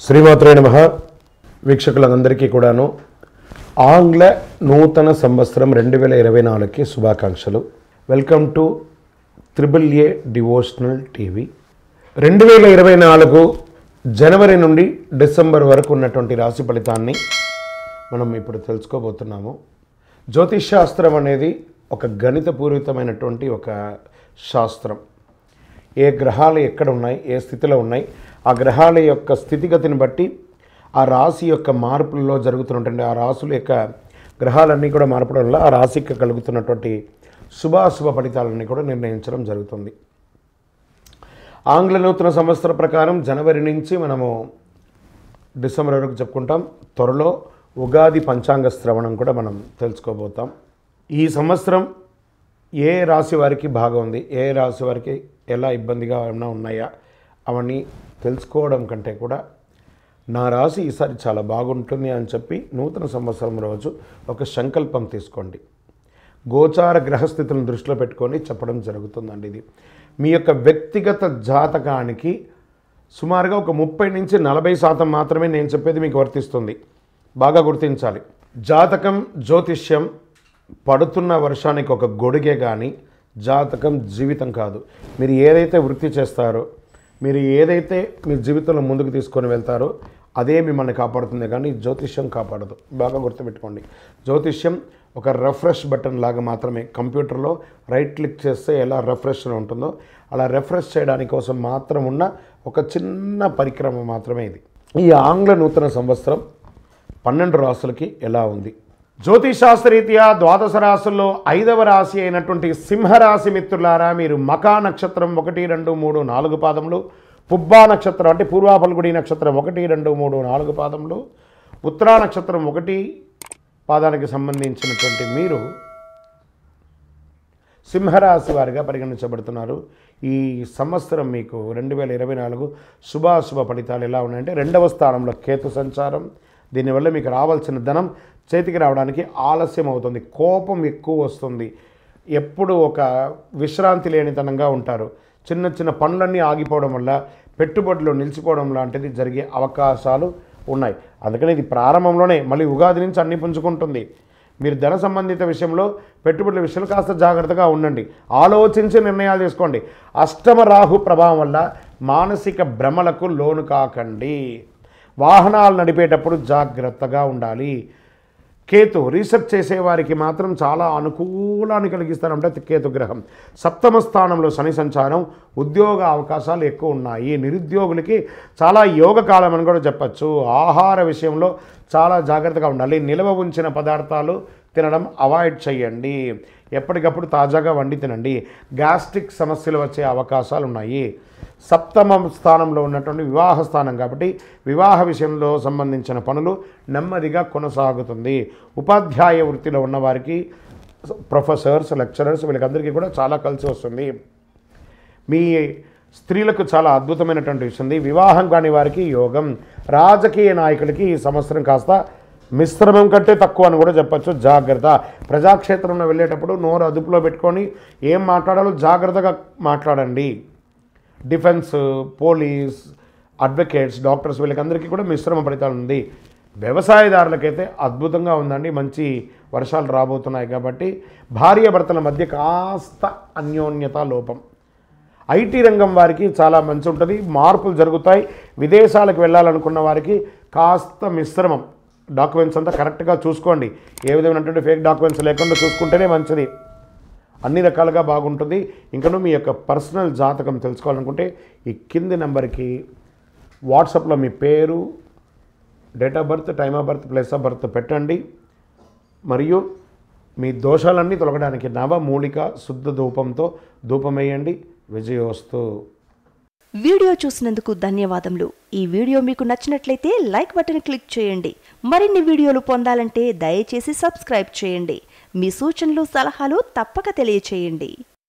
శ్రీమాత్రే నమ వీక్షకులందరికీ కూడాను ఆంగ్ల నూతన సంవత్సరం రెండు వేల ఇరవై నాలుగుకి శుభాకాంక్షలు welcome to triple A devotional TV రెండు వేల ఇరవై నాలుగు జనవరి నుండి డిసెంబర్ వరకు ఉన్నటువంటి రాశి ఫలితాన్ని మనం ఇప్పుడు తెలుసుకోబోతున్నాము జ్యోతిష్ శాస్త్రం అనేది ఒక గణితపూరితమైనటువంటి ఒక శాస్త్రం ఏ గ్రహాలు ఎక్కడ ఉన్నాయి ఏ స్థితిలో ఉన్నాయి ఆ గ్రహాల యొక్క స్థితిగతిని బట్టి ఆ రాశి యొక్క మార్పుల్లో జరుగుతున్నటువంటి ఆ రాశుల యొక్క గ్రహాలన్నీ కూడా మార్పడం వల్ల ఆ రాశికి కలుగుతున్నటువంటి శుభాశుభ ఫలితాలన్నీ కూడా నిర్ణయించడం జరుగుతుంది ఆంగ్ల నూతన సంవత్సర ప్రకారం జనవరి నుంచి మనము డిసెంబర్ వరకు చెప్పుకుంటాం త్వరలో ఉగాది పంచాంగ శ్రవణం కూడా మనం తెలుసుకోబోతాం ఈ సంవత్సరం ఏ రాశి వారికి బాగా ఉంది ఏ రాశి వారికి ఎలా ఇబ్బందిగా ఏమైనా ఉన్నాయా అవన్నీ తెలుసుకోవడం కంటే కూడా నా రాశి ఈసారి చాలా బాగుంటుంది అని చెప్పి నూతన సంవత్సరం రోజు ఒక సంకల్పం తీసుకోండి గోచార గ్రహస్థితులను దృష్టిలో పెట్టుకొని చెప్పడం జరుగుతుందండి ఇది మీ యొక్క వ్యక్తిగత జాతకానికి సుమారుగా ఒక ముప్పై నుంచి నలభై శాతం మాత్రమే నేను చెప్పేది మీకు వర్తిస్తుంది బాగా గుర్తించాలి జాతకం జ్యోతిష్యం పడుతున్న వర్షానికి ఒక గొడుగే కానీ జాతకం జీవితం కాదు మీరు ఏదైతే వృత్తి చేస్తారో మీరు ఏదైతే మీ జీవితంలో ముందుకు తీసుకొని వెళ్తారో అదే మిమ్మల్ని కాపాడుతుంది కానీ జ్యోతిష్యం కాపాడదు బాగా గుర్తుపెట్టుకోండి జ్యోతిష్యం ఒక రిఫ్రెష్ బటన్ లాగా మాత్రమే కంప్యూటర్లో రైట్ క్లిక్ చేస్తే ఎలా రిఫ్రెష్ అని ఉంటుందో అలా రిఫ్రెష్ చేయడానికి కోసం మాత్రం ఉన్న ఒక చిన్న పరిక్రమ మాత్రమే ఇది ఈ ఆంగ్ల నూతన సంవత్సరం పన్నెండు రాసులకి ఎలా ఉంది జ్యోతిశాస్త్రరీత్యా ద్వాదశ రాశుల్లో ఐదవ రాశి అయినటువంటి సింహరాశి మిత్రులారా మీరు మకా నక్షత్రం ఒకటి రెండు మూడు నాలుగు పాదములు పుబ్బా నక్షత్రం అంటే పూర్వాపల్గుడి నక్షత్రం ఒకటి రెండు మూడు నాలుగు పాదములు ఉత్తరా నక్షత్రం ఒకటి పాదానికి సంబంధించినటువంటి మీరు సింహరాశి వారిగా పరిగణించబడుతున్నారు ఈ సంవత్సరం మీకు రెండు వేల ఇరవై నాలుగు శుభాశుభ ఫలితాలు ఎలా ఉన్నాయంటే రెండవ స్థానంలో కేతు సంచారం దీనివల్ల మీకు రావాల్సిన ధనం చేతికి రావడానికి ఆలస్యం అవుతుంది కోపం ఎక్కువ వస్తుంది ఎప్పుడు ఒక విశ్రాంతి లేనితనంగా ఉంటారు చిన్న చిన్న పనులన్నీ ఆగిపోవడం వల్ల పెట్టుబడులు నిలిచిపోవడం లాంటిది జరిగే అవకాశాలు ఉన్నాయి అందుకని ఇది ప్రారంభంలోనే మళ్ళీ ఉగాది నుంచి అన్ని పుంజుకుంటుంది మీరు ధన సంబంధిత విషయంలో పెట్టుబడుల విషయంలో కాస్త జాగ్రత్తగా ఉండండి ఆలోచించి నిర్ణయాలు తీసుకోండి అష్టమ రాహు ప్రభావం వల్ల మానసిక భ్రమలకు లోను కాకండి వాహనాలు నడిపేటప్పుడు జాగ్రత్తగా ఉండాలి కేతు రీసెర్చ్ చేసేవారికి మాత్రం చాలా అనుకూలాన్ని కలిగిస్తారంటే కేతు గ్రహం సప్తమ స్థానంలో శని సంచారం ఉద్యోగ అవకాశాలు ఎక్కువ ఉన్నాయి నిరుద్యోగులకి చాలా యోగ కాలం అని కూడా చెప్పచ్చు ఆహార విషయంలో చాలా జాగ్రత్తగా ఉండాలి నిల్వ ఉంచిన పదార్థాలు తినడం అవాయిడ్ చేయండి ఎప్పటికప్పుడు తాజాగా వండి తినండి గ్యాస్ట్రిక్ సమస్యలు వచ్చే అవకాశాలు ఉన్నాయి సప్తమ స్థానంలో ఉన్నటువంటి వివాహ స్థానం కాబట్టి వివాహ విషయంలో సంబంధించిన పనులు నెమ్మదిగా కొనసాగుతుంది ఉపాధ్యాయ వృత్తిలో ఉన్నవారికి ప్రొఫెసర్స్ లెక్చరర్స్ వీళ్ళకందరికీ కూడా చాలా కలిసి వస్తుంది మీ స్త్రీలకు చాలా అద్భుతమైనటువంటి విషయం ఉంది వివాహం కాని వారికి యోగం రాజకీయ నాయకులకి ఈ సంవత్సరం కాస్త మిశ్రమం కంటే తక్కువ అని కూడా చెప్పచ్చు జాగ్రత్త ప్రజాక్షేత్రంలో వెళ్ళేటప్పుడు నోరు అదుపులో పెట్టుకొని ఏం మాట్లాడాలో జాగ్రత్తగా మాట్లాడండి డిఫెన్స్ పోలీస్ అడ్వకేట్స్ డాక్టర్స్ వీళ్ళకందరికీ కూడా మిశ్రమ ఫలితాలు ఉంది వ్యవసాయదారులకైతే అద్భుతంగా ఉందండి మంచి వర్షాలు రాబోతున్నాయి కాబట్టి భార్య భర్తల మధ్య కాస్త అన్యోన్యత లోపం ఐటీ రంగం వారికి చాలా మంచి ఉంటుంది మార్పులు జరుగుతాయి విదేశాలకు వెళ్ళాలనుకున్న వారికి కాస్త మిశ్రమం డాక్యుమెంట్స్ అంతా కరెక్ట్గా చూసుకోండి ఏ విధమైనటువంటి ఫేక్ డాక్యుమెంట్స్ లేకుండా చూసుకుంటేనే మంచిది అన్ని రకాలుగా బాగుంటుంది ఇంకను మీ యొక్క పర్సనల్ జాతకం తెలుసుకోవాలనుకుంటే ఈ కింది నెంబర్కి వాట్సాప్లో మీ పేరు date of birth time of birth place of birth పెట్టండి మరియు మీ దోషాలన్నీ తొలగడానికి నవమూలిక శుద్ధ ధూపంతో ధూపం వేయండి విజయోస్తు వీడియో చూసినందుకు ధన్యవాదములు ఈ వీడియో మీకు నచ్చినట్లయితే లైక్ బటన్ క్లిక్ చేయండి మరిన్ని వీడియోలు పొందాలంటే దయచేసి సబ్స్క్రైబ్ చేయండి మీ సూచనలు సలహాలు తప్పక తెలియచేయండి